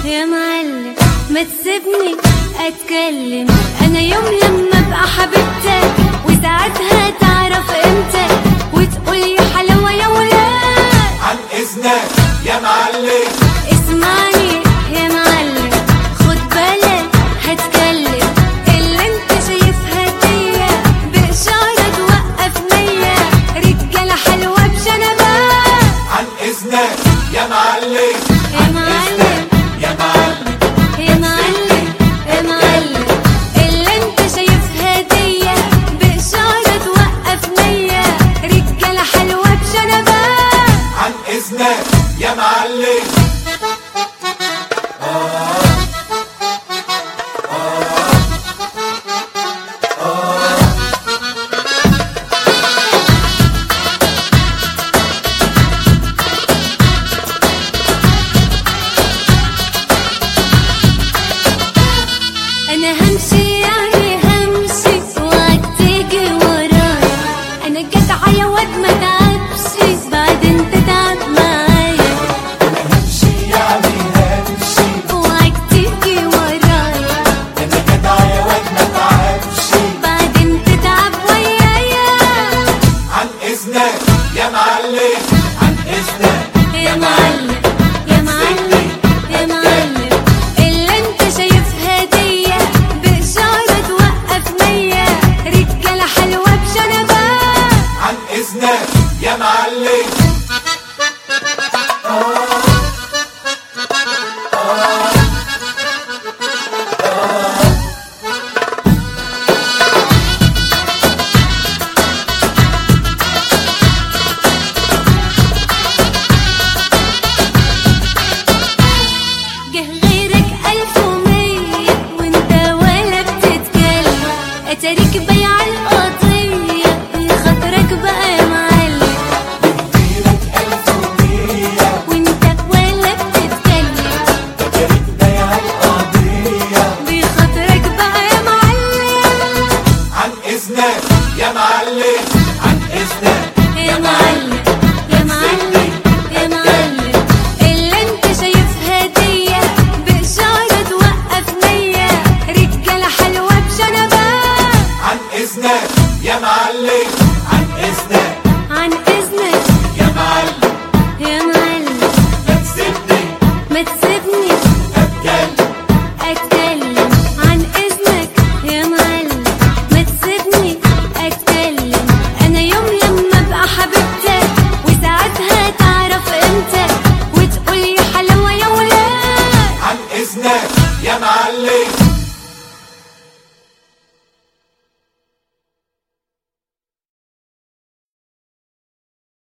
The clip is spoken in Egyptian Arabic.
يا معلم ما تسيبني اتكلم انا يوم لما ابقى حبيبتك وساعتها تعرف قيمتك وتقول يا حلاوه يا ولاد عن اذنك يا معلم اسمعني يا معلم خد بالك هتكلم اللي انت شايفها دي بإشارة توقف مية رجالة حلوة بشنبات عن اذنك يا معلم يا عن معلم. إذنك يا معلم يا معلم يا معلم اللي انت شايفها دي بإشارة توقف مية رجالة حلوة بشنبات عن اذنك يا معلم انا همشي يعني همشي وقت تيجي ورايا انا جدعة يا واد ما تعبش بعدين تتعب معايا همشي يعني همشي وقت تيجي ورايا انا جدع يا واد ما تعبش بعدين تتعب ويايا عن اذنك يا معلم عن اذنك يا معلم يا معلم يا معلم اللي انت شايفها دي بإشارة توقف مية رجالة حلوة بشنبات عن اذنك يا معلم جه غيرك ألف ومية وانت ولا بتتكلم اتاريك بيع القضية خاطرك بقى يا معلم غيرك الف ومية وانت ولا بتتكلم تجارب بيع القضية بخاطرك بقى يا معلم عن اذنك يا معلم عن اذنك يا معلم يا معلم يا معلم اللي انت شايفها دي بإشارة توقف مية رجالة حلوة بشنبات عن اذنك يا معلم عن اذنك عن إذنك يا معلم يا معلم ما تسيبني ما تسيبني